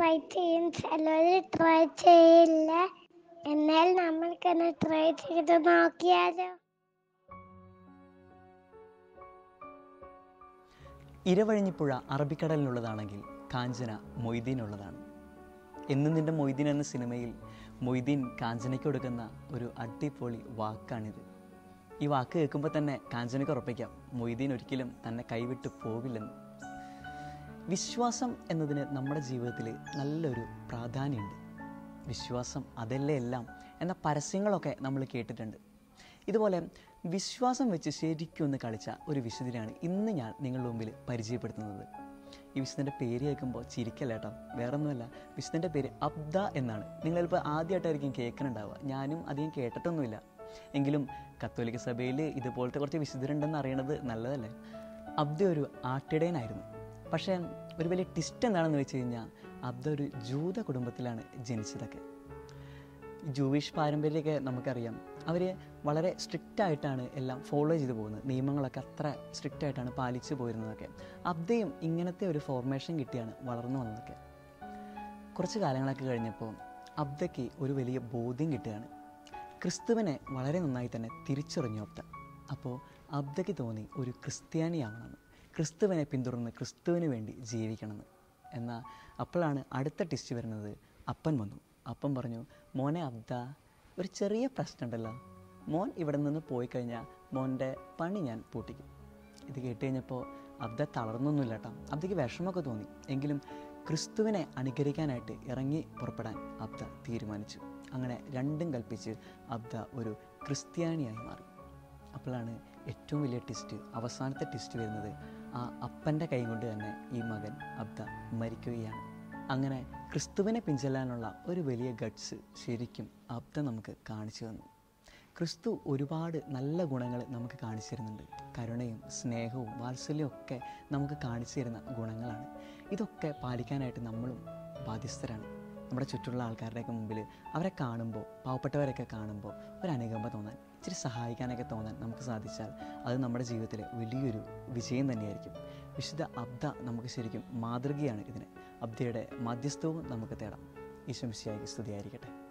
try ചെയ്യും ചിലര് try ചെയ്യില്ല എന്നാൽ നമ്മൾക്കൊന്ന് ട്രൈ ചെയ്ത് നോക്കിയാലോ ഇരവഴിഞ്ഞിപ്പുഴ അറബിക്കടലിനുള്ളതാണെങ്കിൽ കാഞ്ചന മൊയ്തീനുള്ളതാണ് എന്നും നിന്റെ മൊയ്തീൻ എന്ന സിനിമയിൽ മൊയ്തീൻ കാഞ്ചനയ്ക്ക് കൊടുക്കുന്ന ഒരു അടിപൊളി വാക്കാണിത് ഈ വാക്ക് കേൾക്കുമ്പോൾ തന്നെ കാഞ്ചനയ്ക്ക് ഉറപ്പിക്കാം മൊയ്തീൻ ഒരിക്കലും തന്നെ കൈവിട്ട് പോവില്ലെന്ന് വിശ്വാസം എന്നതിന് നമ്മുടെ ജീവിതത്തിൽ നല്ലൊരു പ്രാധാന്യമുണ്ട് വിശ്വാസം അതല്ലേ എല്ലാം എന്ന പരസ്യങ്ങളൊക്കെ നമ്മൾ കേട്ടിട്ടുണ്ട് ഇതുപോലെ വിശ്വാസം വെച്ച് ശരിക്കും ഒന്ന് കളിച്ച ഒരു വിശുദ്ധനാണ് ഇന്ന് ഞാൻ നിങ്ങളുടെ മുമ്പിൽ പരിചയപ്പെടുത്തുന്നത് ഈ വിശുദ്ധൻ്റെ പേര് കേൾക്കുമ്പോൾ ചിരിക്കല്ല കേട്ടോ വേറൊന്നുമല്ല വിശുദ്ധൻ്റെ പേര് അബ്ദ എന്നാണ് നിങ്ങൾ ചിലപ്പോൾ ആദ്യമായിട്ടായിരിക്കും കേൾക്കുന്നുണ്ടാവുക ഞാനും അധികം കേട്ടിട്ടൊന്നുമില്ല എങ്കിലും കത്തോലിക്ക സഭയിൽ ഇതുപോലത്തെ കുറച്ച് വിശുദ്ധരുണ്ടെന്ന് അറിയണത് നല്ലതല്ലേ അബ്ദ ഒരു ആട്ടിടയനായിരുന്നു പക്ഷേ ഒരു വലിയ ടിസ്റ്റ് എന്താണെന്ന് വെച്ച് കഴിഞ്ഞാൽ അബ്ദ ഒരു ജൂത കുടുംബത്തിലാണ് ജനിച്ചതൊക്കെ ജൂവിഷ് പാരമ്പര്യമൊക്കെ നമുക്കറിയാം അവർ വളരെ സ്ട്രിക്റ്റ് ആയിട്ടാണ് എല്ലാം ഫോളോ ചെയ്തു പോകുന്നത് നിയമങ്ങളൊക്കെ അത്ര സ്ട്രിക്റ്റ് ആയിട്ടാണ് പാലിച്ചു പോയിരുന്നതൊക്കെ അബ്ദയും ഇങ്ങനത്തെ ഒരു ഫോർമേഷൻ കിട്ടിയാണ് വളർന്നു വന്നതൊക്കെ കുറച്ച് കാലങ്ങളൊക്കെ കഴിഞ്ഞപ്പോൾ അബ്ദയ്ക്ക് ഒരു വലിയ ബോധ്യം കിട്ടുകയാണ് ക്രിസ്തുവിനെ വളരെ നന്നായി തന്നെ തിരിച്ചറിഞ്ഞു അബ്ദ അപ്പോൾ അബ്ദയ്ക്ക് തോന്നി ഒരു ക്രിസ്ത്യാനിയാവണമെന്ന് ക്രിസ്തുവിനെ പിന്തുടർന്ന് ക്രിസ്തുവിന് വേണ്ടി ജീവിക്കണമെന്ന് എന്നാൽ അപ്പോഴാണ് അടുത്ത ടെസ്റ്റ് വരുന്നത് അപ്പൻ വന്നു അപ്പൻ പറഞ്ഞു മോനെ അബ്ദ ഒരു ചെറിയ പ്രശ്നമുണ്ടല്ലോ മോൻ ഇവിടെ നിന്ന് പോയി കഴിഞ്ഞാൽ മോൻ്റെ പണി ഞാൻ പൂട്ടിക്കും ഇത് കേട്ട് കഴിഞ്ഞപ്പോൾ അബ്ദ തളർന്നൊന്നുമില്ല കേട്ടോ അബ്ദയ്ക്ക് വിഷമമൊക്കെ തോന്നി എങ്കിലും ക്രിസ്തുവിനെ അനുകരിക്കാനായിട്ട് ഇറങ്ങി പുറപ്പെടാൻ അബ്ദ തീരുമാനിച്ചു അങ്ങനെ രണ്ടും കൽപ്പിച്ച് അബ്ദ ഒരു ക്രിസ്ത്യാനിയായി മാറി അപ്പോഴാണ് ഏറ്റവും വലിയ ടിസ്റ്റ് അവസാനത്തെ ടിസ്റ്റ് വരുന്നത് ആ അപ്പൻ്റെ കൈ കൊണ്ട് തന്നെ ഈ മകൻ അബ്ദ മരിക്കുകയാണ് അങ്ങനെ ക്രിസ്തുവിനെ പിഞ്ചെല്ലാനുള്ള ഒരു വലിയ ഗട്ട്സ് ശരിക്കും അബ്ദ നമുക്ക് കാണിച്ചു തന്നു ക്രിസ്തു ഒരുപാട് നല്ല ഗുണങ്ങൾ നമുക്ക് കാണിച്ചു തരുന്നുണ്ട് കരുണയും സ്നേഹവും വാത്സല്യവും ഒക്കെ നമുക്ക് കാണിച്ചു തരുന്ന ഗുണങ്ങളാണ് ഇതൊക്കെ പാലിക്കാനായിട്ട് നമ്മളും ബാധ്യസ്ഥരാണ് നമ്മുടെ ചുറ്റുമുള്ള ആൾക്കാരുടെയൊക്കെ മുമ്പിൽ അവരെ കാണുമ്പോൾ പാവപ്പെട്ടവരൊക്കെ കാണുമ്പോൾ ഒരു അനുകമ്പ തോന്നാൻ ഇച്ചിരി സഹായിക്കാനൊക്കെ തോന്നാൻ നമുക്ക് സാധിച്ചാൽ അത് നമ്മുടെ ജീവിതത്തിൽ വലിയൊരു വിജയം തന്നെയായിരിക്കും വിശുദ്ധ അബ്ദ നമുക്ക് ശരിക്കും മാതൃകയാണ് ഇതിന് അബ്ദയുടെ മധ്യസ്ഥവും നമുക്ക് തേടാം ഈശ്വംശിയായി സ്തുതിയായിരിക്കട്ടെ